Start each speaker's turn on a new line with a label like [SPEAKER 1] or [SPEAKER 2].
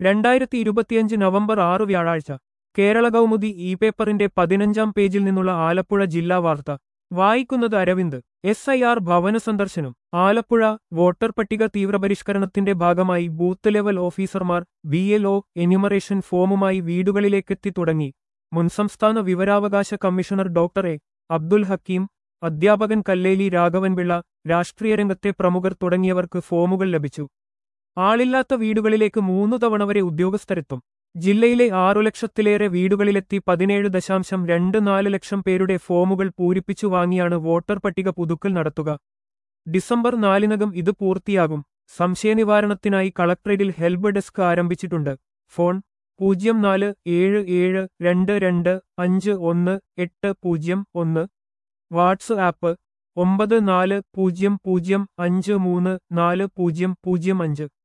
[SPEAKER 1] രണ്ടായിരത്തി ഇരുപത്തിയഞ്ച് നവംബർ ആറ് വ്യാഴാഴ്ച കേരള കൗമുദി ഇ പേപ്പറിന്റെ പതിനഞ്ചാം പേജിൽ നിന്നുള്ള ആലപ്പുഴ ജില്ലാ വാർത്ത വായിക്കുന്നത് അരവിന്ദ് എസ് ഐ ആർ ഭവന സന്ദർശനം ആലപ്പുഴ വോട്ടർ പട്ടിക തീവ്രപരിഷ്കരണത്തിന്റെ ഭാഗമായി ബൂത്ത് ലെവൽ ഓഫീസർമാർ ബി എൽ ഒ എന്യൂമറേഷൻ ഫോമുമായി വീടുകളിലേക്കെത്തി തുടങ്ങി മുൻ സംസ്ഥാന വിവരാവകാശ commissioner doctor A Abdul Hakeem അധ്യാപകൻ കല്ലേലി രാഘവൻപിള്ള രാഷ്ട്രീയ രംഗത്തെ പ്രമുഖർ തുടങ്ങിയവർക്ക് ഫോമുകൾ ലഭിച്ചു ആളില്ലാത്ത വീടുകളിലേക്ക് മൂന്നു തവണ വരെ ഉദ്യോഗസ്ഥരെത്തും ജില്ലയിലെ ആറു ലക്ഷത്തിലേറെ വീടുകളിലെത്തി പതിനേഴ് ദശാംശം രണ്ട് നാല് ലക്ഷം പേരുടെ ഫോമുകൾ പൂരിപ്പിച്ചു വാങ്ങിയാണ് വോട്ടർ പട്ടിക പുതുക്കൽ നടത്തുക ഡിസംബർ നാലിനകം ഇത് പൂർത്തിയാകും സംശയനിവാരണത്തിനായി കളക്ടറേറ്റിൽ ഹെൽപ്പ് ഡെസ്ക് ആരംഭിച്ചിട്ടുണ്ട് ഫോൺ പൂജ്യം നാല് ഏഴ് ഏഴ് രണ്ട് രണ്ട് അഞ്ച് ഒന്ന് എട്ട് പൂജ്യം ഒന്ന് വാട്സ് ആപ്പ് ഒമ്പത് നാല് പൂജ്യം പൂജ്യം അഞ്ച് മൂന്ന് നാല് പൂജ്യം പൂജ്യം അഞ്ച്